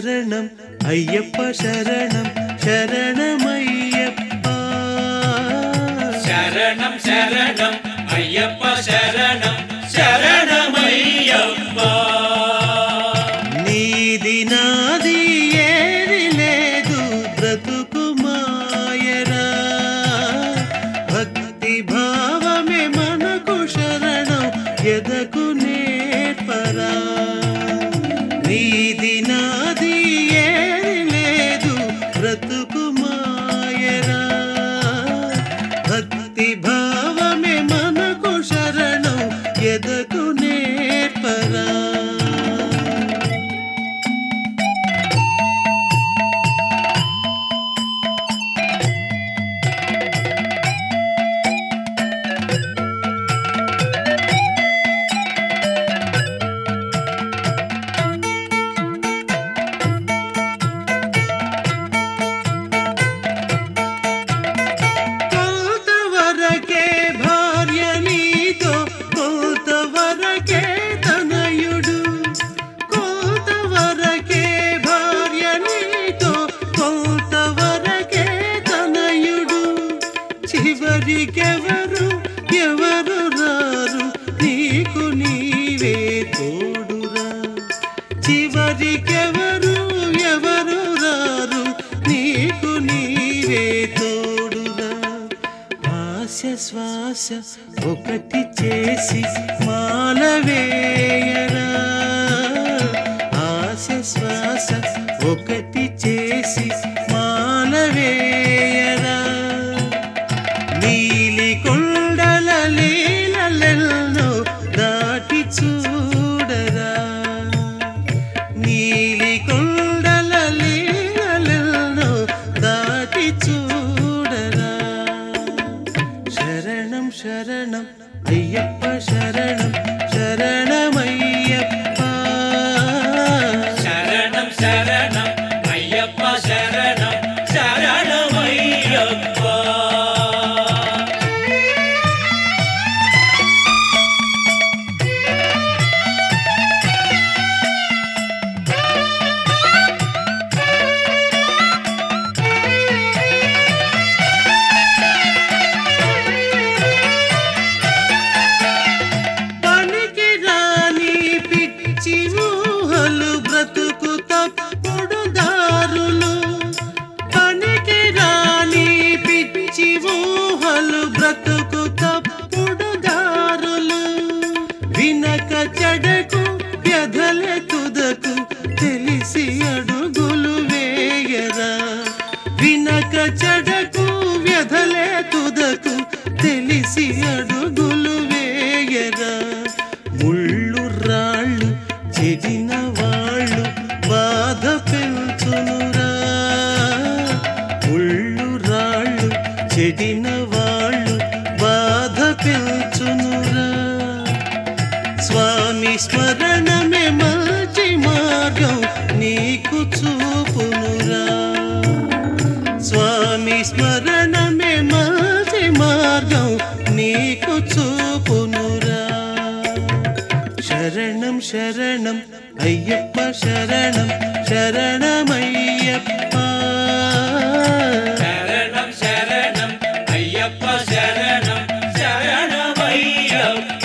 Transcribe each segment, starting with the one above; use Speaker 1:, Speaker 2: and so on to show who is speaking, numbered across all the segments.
Speaker 1: శరణం అయ్యప్ప శరణం శరణమయ్యప్ప
Speaker 2: శరణం శరణం అయ్యప్ప శరణం శరణమయ్యప్ప
Speaker 1: నీది నాది ఏది లేదు బ్రతుకు మాయరా భక్తి భావమే మనకు శరణం ఎదకు నేర్పరా నీది నాది ఏది లేదు బ్రతుకు మాయరా భక్తి భావమే మనకు శరణం ఎదకు నేర్పరా కొంతవరకే భార్య నీతో కొంతవరకే తనయుడు కొంతవరకే భార్య నీతో కొంతవరకే తనయుడు చివరికెవరు ఎవరు రారు నీకు నీవే తోడురా చివరికెవరు ఎవరు రారు నీకు నీవే తోడురా ఆశ శ్వాస ఒకటి చేసి మాలవేయరా ఆశ శ్వాస ఒకటి చేసి మాలవేయరా నీలి కొండల లీలలెన్నో దాటి చూడరా నీలి కొండల లీలలెన్నో దాటి చూడరా శరణం శరణం అయ్యప్ప శరణం శరణమయ్యప్ప
Speaker 2: శరణం శరణం అయ్యప్ప శరణం శరణమయ్యప్ప
Speaker 1: పనికి రాని పిచ్చి ఊహలు బ్రతుకు తప్పుడు దారులు పనికి రాని పిచ్చి ఊహలు బ్రతుకు తప్పుడు దారులు వినక చెడకు వ్యధలే తుదకు తెలిసి అడుగులు వేయరా వినక చెడకు వ్యధలే తుదకు తెలిసి అడుగులు వేయరా ముళ్ళు రాళ్ళు చెడిన వాళ్ళు బాధ పెంచునురా ముళ్ళు రాళ్ళు చెడిన వాళ్ళు బాధ పెంచునురా స్వామి స్మరణమే మంచి మార్గం నీకు చూపునురా స్వామి స్మరణమే మంచి మార్గం నీకు చూపునురా శరణం శరణం అయ్యప్ప శరణం శరణమయ్యప్ప
Speaker 2: శరణం శరణం అయ్యప్ప శరణం శరణమయ్యప్ప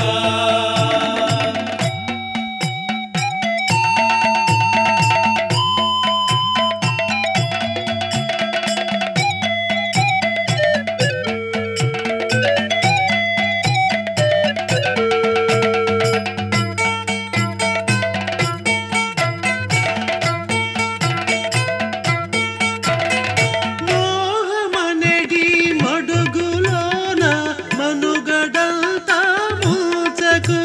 Speaker 1: మోహమనడి మడుగులోన మనుగడంతా మూచకు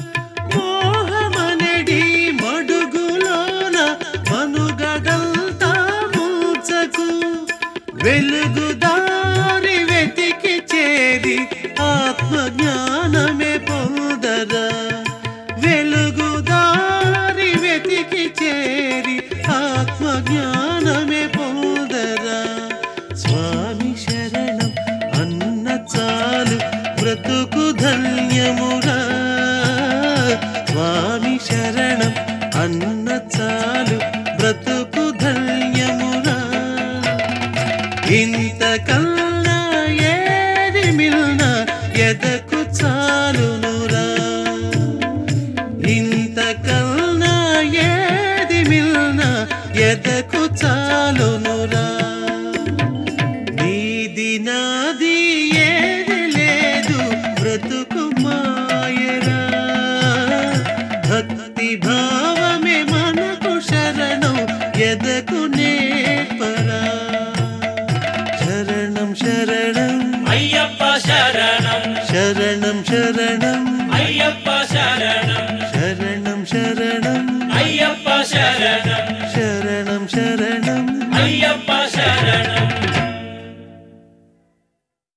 Speaker 1: మోహమనడి మడుగులోన మనుగడంతా మూచకు వెలుగు దారి వెతికి చేరి ఆత్మజ్ఞానమే పొందరా వెలుగు దారి వెతికి చేరి ఆత్మజ్ఞానమే పొందరా స్వామి శరణం అన్న చాలు బ్రతుకు ధన్యమురా స్వామి శరణం అన్న చాలు బ్రతుకు ఇంతకన్నా ఏది మిల్న ఎదకు చాలునురా ఇంతకన్నా ఏది మిల్న ఎదకు చాలునురా నీది నాది ఏది లేదు బ్రతుకు మాయరా భక్తి భావమే మనకు శరణం ఎదకు నేర్పరా శరణం శరణం
Speaker 2: అయ్యప్ప శరణం
Speaker 1: శరణం శరణం
Speaker 2: అయ్యప్ప శరణం
Speaker 1: శరణం శరణం
Speaker 2: అయ్యప్ప శరణం
Speaker 1: శరణం శరణం
Speaker 2: అయ్యప్ప